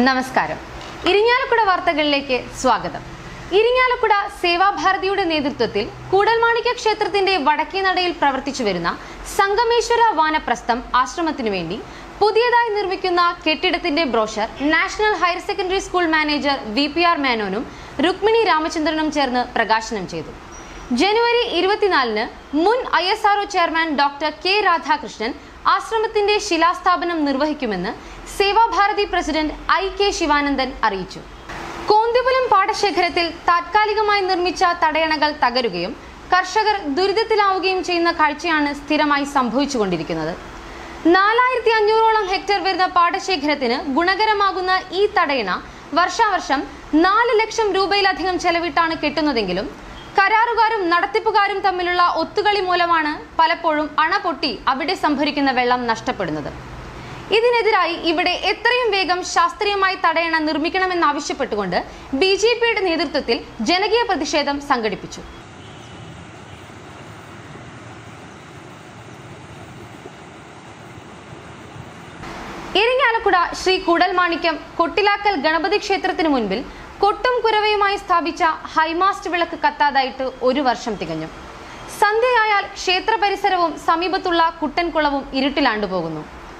നമസ്കാരം ഇരിങ്ങാലക്കുട വാർത്തകളിലേക്ക് സ്വാഗതം ഇരിങ്ങാലക്കുട സേവാഭാരതിയുടെ നേതൃത്വത്തിൽ കൂടൽമാണിക്യ ക്ഷേത്രത്തിന്റെ വടക്കേ നടയിൽ പ്രവർത്തിച്ചു വരുന്ന സംഗമേശ്വര വാനപ്രസ്ഥം ആശ്രമത്തിനു വേണ്ടി പുതിയതായി നിർമ്മിക്കുന്ന കെട്ടിടത്തിന്റെ brochure national higher secondary school manager V P R മേനോനും രുക്മിണി രാമചന്ദ്രനും ചേർന്ന് പ്രകാശനം ചെയ്തു ജനുവരി ഇരുപത്തിനാലിന് മുൻ I S R O chairman doctor K Radhakrishnan ആശ്രമത്തിന്റെ ശിലാസ്ഥാപനം നിർവഹിക്കുമെന്ന് Sevabharathi president I K Sivanandan അറിയിച്ചു കോന്തിപുലം പാടശേഖരത്തിൽ താത്കാലികമായി നിർമ്മിച്ച തടയണകൾ തകരുകയും കർഷകർ ദുരിതത്തിലാവുകയും ചെയ്യുന്ന കാഴ്ചയാണ് സ്ഥിരമായി സംഭവിച്ചുകൊണ്ടിരിക്കുന്നത് നാലായിരത്തി അഞ്ഞൂറോളം ഹെക്ടർ വരുന്ന പാടശേഖരത്തിന് ഗുണകരമാകുന്ന ഈ തടയണ വർഷാവർഷം നാല് ലക്ഷം രൂപയിലധികം ചെലവിട്ടാണ് കെട്ടുന്നതെങ്കിലും കരാറുകാരും നടത്തിപ്പുകാരും തമ്മിലുള്ള ഒത്തുകളി മൂലമാണ് പലപ്പോഴും അണ പൊട്ടി അവിടെ സംഭരിക്കുന്ന വെള്ളം നഷ്ടപ്പെടുന്നത് ഇതിനെതിരായി ഇവിടെ എത്രയും വേഗം ശാസ്ത്രീയമായി തടയണ നിർമ്മിക്കണമെന്നാവശ്യപ്പെട്ടുകൊണ്ട് ബി ജെ പിയുടെ നേതൃത്വത്തിൽ ജനകീയ പ്രതിഷേധം സംഘടിപ്പിച്ചു ഇരിങ്ങാലക്കുട ശ്രീ കൂടൽമാണിക്യം കൊട്ടിലാക്കൽ ഗണപതി ക്ഷേത്രത്തിനു മുൻപിൽ കൊട്ടും കുരവയുമായി സ്ഥാപിച്ച ഹൈമാസ്റ്റ് വിളക്ക് കത്താതായിട്ട് ഒരു വർഷം തികഞ്ഞു സന്ധ്യയായാൽ ക്ഷേത്ര പരിസരവും സമീപത്തുള്ള കുട്ടൻകുളവും ഇരുട്ടിലാണ്ടുപോകുന്നു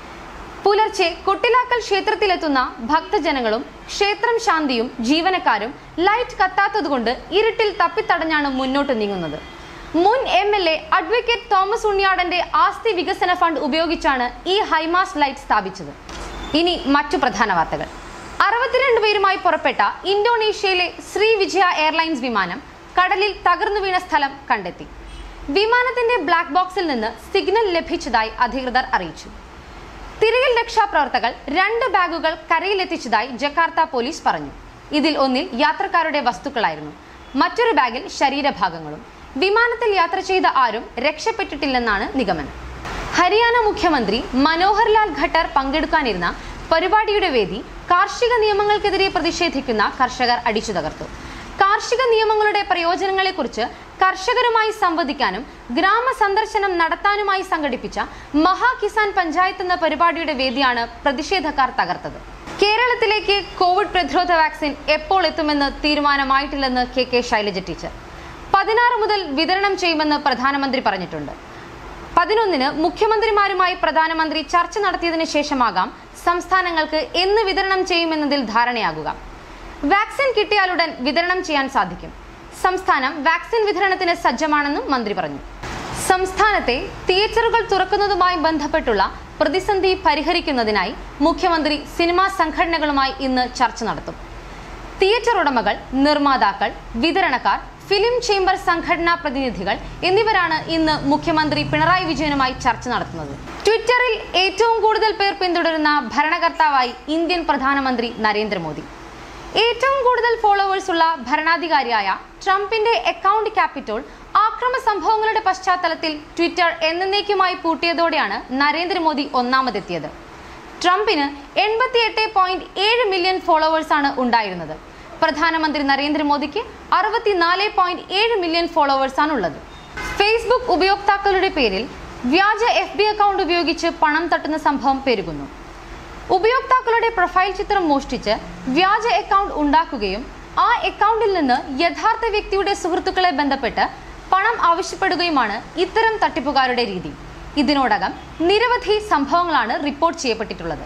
പുലർച്ചെ കൊട്ടിലാക്കൽ ക്ഷേത്രത്തിലെത്തുന്ന ഭക്തജനങ്ങളും ക്ഷേത്രം ശാന്തിയും ജീവനക്കാരും ലൈറ്റ് കത്താത്തതുകൊണ്ട് ഇരുട്ടിൽ തപ്പിത്തടഞ്ഞാണ് മുന്നോട്ട് നീങ്ങുന്നത് മുൻ M L A advocate Thomas ഉണ്ണിയാടന്റെ ആസ്തി വികസന ഫണ്ട് ഉപയോഗിച്ചാണ് ഈ ഹൈമാസ് ലൈറ്റ് സ്ഥാപിച്ചത് ഇനി മറ്റു പ്രധാന വാർത്തകൾ അറുപത്തിരണ്ട് പേരുമായി പുറപ്പെട്ട ഇന്തോനേഷ്യയിലെ ശ്രീ വിജയ എയർലൈൻസ് വിമാനം കടലിൽ തകർന്നു വീണ സ്ഥലം കണ്ടെത്തി വിമാനത്തിന്റെ ബ്ലാക്ക് ബോക്സിൽ നിന്ന് സിഗ്നൽ ലഭിച്ചതായി അധികൃതർ അറിയിച്ചു തിരയൽ രക്ഷാപ്രവർത്തകർ രണ്ട് ബാഗുകൾ കരയിലെത്തിച്ചതായി ജക്കാർത്ത പോലീസ് പറഞ്ഞു ഇതിൽ ഒന്നിൽ യാത്രക്കാരുടെ വസ്തുക്കളായിരുന്നു മറ്റൊരു ബാഗിൽ ശരീരഭാഗങ്ങളും വിമാനത്തിൽ യാത്ര ചെയ്ത ആരും രക്ഷപ്പെട്ടിട്ടില്ലെന്നാണ് നിഗമനം ഹരിയാന മുഖ്യമന്ത്രി മനോഹർ ലാൽ ഖട്ടർ പങ്കെടുക്കാനിരുന്ന പരിപാടിയുടെ വേദി കാർഷിക നിയമങ്ങൾക്കെതിരെ പ്രതിഷേധിക്കുന്ന കർഷകർ അടിച്ചു തകർത്തു കാർഷിക നിയമങ്ങളുടെ പ്രയോജനങ്ങളെക്കുറിച്ച് കർഷകരുമായി സംവദിക്കാനും ഗ്രാമ സന്ദർശനം നടത്താനുമായി സംഘടിപ്പിച്ച മഹാ കിസാൻ പഞ്ചായത്ത് എന്ന പരിപാടിയുടെ വേദിയാണ് പ്രതിഷേധക്കാർ തകർത്തത് കേരളത്തിലേക്ക് കോവിഡ് പ്രതിരോധ വാക്സിൻ എപ്പോൾ എത്തുമെന്ന് തീരുമാനമായിട്ടില്ലെന്ന് കെ കെ ശൈലജ ടീച്ചർ പതിനാറ് മുതൽ വിതരണം ചെയ്യുമെന്ന് പ്രധാനമന്ത്രി പറഞ്ഞിട്ടുണ്ട് പതിനൊന്നിന് മുഖ്യമന്ത്രിമാരുമായി പ്രധാനമന്ത്രി ചർച്ച നടത്തിയതിനു ശേഷമാകാം സംസ്ഥാനങ്ങൾക്ക് എന്ന് വിതരണം ചെയ്യുമെന്നതിൽ ധാരണയാകുക വാക്സിൻ കിട്ടിയാലുടൻ വിതരണം ചെയ്യാൻ സാധിക്കും സംസ്ഥാനം വാക്സിൻ വിതരണത്തിന് സജ്ജമാണെന്നും മന്ത്രി പറഞ്ഞു സംസ്ഥാനത്തെ തിയേറ്ററുകൾ തുറക്കുന്നതുമായി ബന്ധപ്പെട്ടുള്ള പ്രതിസന്ധി പരിഹരിക്കുന്നതിനായി മുഖ്യമന്ത്രി സിനിമാ സംഘടനകളുമായി ഇന്ന് ചർച്ച നടത്തും തിയേറ്റർ ഉടമകൾ നിർമ്മാതാക്കൾ വിതരണക്കാർ ഫിലിം ചേംബർ സംഘടനാ പ്രതിനിധികൾ എന്നിവരാണ് ഇന്ന് മുഖ്യമന്ത്രി പിണറായി വിജയനുമായി ചർച്ച നടത്തുന്നത് ട്വിറ്ററിൽ ഏറ്റവും കൂടുതൽ പേർ പിന്തുടരുന്ന ഭരണകർത്താവായി ഇന്ത്യൻ പ്രധാനമന്ത്രി നരേന്ദ്രമോദി ഏറ്റവും കൂടുതൽ ഫോളോവേഴ്സ് ഉള്ള ഭരണാധികാരിയായ ട്രംപിന്റെ അക്കൗണ്ട് ക്യാപിറ്റോൾ ആക്രമ സംഭവങ്ങളുടെ പശ്ചാത്തലത്തിൽ ട്വിറ്റർ എന്നേക്കുമായി പൂട്ടിയതോടെയാണ് നരേന്ദ്രമോദി ഒന്നാമതെത്തിയത് ട്രംപിന് എൺപത്തിയെട്ട് പോയിന്റ് ഏഴ് മില്യൺ ഫോളോവേഴ്സാണ് ഉണ്ടായിരുന്നത് പ്രധാനമന്ത്രി നരേന്ദ്രമോദിക്ക് അറുപത്തിനാല് പോയിന്റ് ഏഴ് മില്യൺ ഫോളോവേഴ്സാണ് ഉള്ളത് ഫേസ്ബുക്ക് ഉപയോക്താക്കളുടെ പേരിൽ വ്യാജ എഫ് ബി അക്കൗണ്ട് ഉപയോഗിച്ച് പണം തട്ടുന്ന സംഭവം പെരുകുന്നു ഉപയോക്താക്കളുടെ പ്രൊഫൈൽ ചിത്രം മോഷ്ടിച്ച് വ്യാജ അക്കൗണ്ട് ഉണ്ടാക്കുകയും ആ അക്കൗണ്ടിൽ നിന്ന് യഥാർത്ഥ വ്യക്തിയുടെ സുഹൃത്തുക്കളെ ബന്ധപ്പെട്ട് പണം ആവശ്യപ്പെടുകയുമാണ് ഇത്തരം തട്ടിപ്പുകാരുടെ രീതി ഇതിനോടകം നിരവധി സംഭവങ്ങളാണ് റിപ്പോർട്ട് ചെയ്യപ്പെട്ടിട്ടുള്ളത്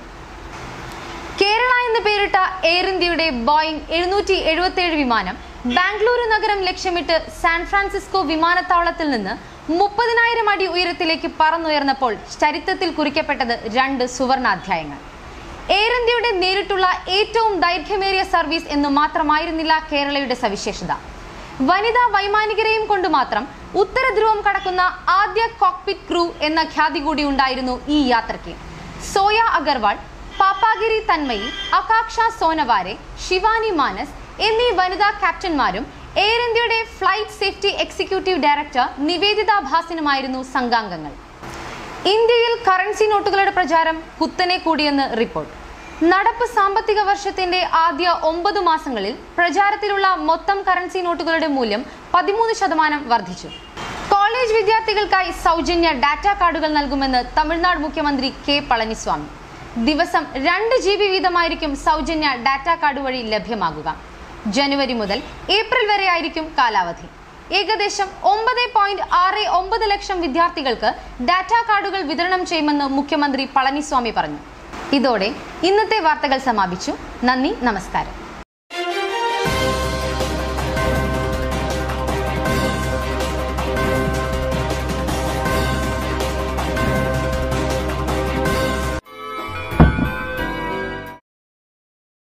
കേരള എന്ന് പേരിട്ട എയർ ഇന്ത്യയുടെ ബോയിങ് എഴുന്നൂറ്റി എഴുപത്തിയേഴ് വിമാനം ബാംഗ്ലൂരു നഗരം ലക്ഷ്യമിട്ട് സാൻ ഫ്രാൻസിസ്കോ വിമാനത്താവളത്തിൽ നിന്ന് മുപ്പതിനായിരം അടി ഉയരത്തിലേക്ക് പറന്നുയർന്നപ്പോൾ ചരിത്രത്തിൽ കുറിക്കപ്പെട്ടത് രണ്ട് സുവർണാധ്യായങ്ങൾ എയർ ഇന്ത്യയുടെ നേരിട്ടുള്ള ഏറ്റവും ദൈർഘ്യമേറിയ സർവീസ് എന്ന് മാത്രമായിരുന്നില്ല കേരളയുടെ സവിശേഷത വനിതാ വൈമാനികരെയും കൊണ്ട് മാത്രം ഉത്തര ധ്രുവം കടക്കുന്ന ആദ്യ കോക്പിറ്റ് ക്രൂ എന്ന ഖ്യാതി കൂടി ഉണ്ടായിരുന്നു ഈ യാത്രയ്ക്ക് സോയ അഗർവാൾ പാപ്പാഗിരി തന്മയി അകാക്ഷ സോനവാരെ ശിവാനി മാനസ് എന്നീ വനിതാ ക്യാപ്റ്റന്മാരും എയർ ഇന്ത്യയുടെ flight safety executive director Nivedita ഭാസിനുമായിരുന്നു സംഘാംഗങ്ങൾ ഇന്ത്യയിൽ കറൻസി നോട്ടുകളുടെ പ്രചാരം കുത്തനെ കൂടിയെന്ന് റിപ്പോർട്ട് നടപ്പ് സാമ്പത്തിക വർഷത്തിന്റെ ആദ്യ ഒമ്പത് മാസങ്ങളിൽ പ്രചാരത്തിലുള്ള മൊത്തം കറൻസി നോട്ടുകളുടെ മൂല്യം പതിമൂന്ന് ശതമാനം വർദ്ധിച്ചു കോളേജ് വിദ്യാർത്ഥികൾക്കായി സൗജന്യ ഡാറ്റ കാർഡുകൾ നൽകുമെന്ന് തമിഴ്നാട് മുഖ്യമന്ത്രി കെ പളനിസ്വാമി ദിവസം രണ്ട് ജി ബി വീതമായിരിക്കും സൗജന്യ ഡാറ്റ കാർഡ് വഴി ലഭ്യമാകുക ജനുവരി മുതൽ ഏപ്രിൽ വരെ ആയിരിക്കും കാലാവധി ഏകദേശം ഒമ്പത് പോയിന്റ് ആറ് ഒമ്പത് ലക്ഷം വിദ്യാർത്ഥികൾക്ക് ഡാറ്റ കാർഡുകൾ വിതരണം ചെയ്യുമെന്ന് മുഖ്യമന്ത്രി പളനിസ്വാമി പറഞ്ഞു ഇതോടെ ഇന്നത്തെ വാർത്തകൾ സമാപിച്ചു നന്ദി നമസ്കാരം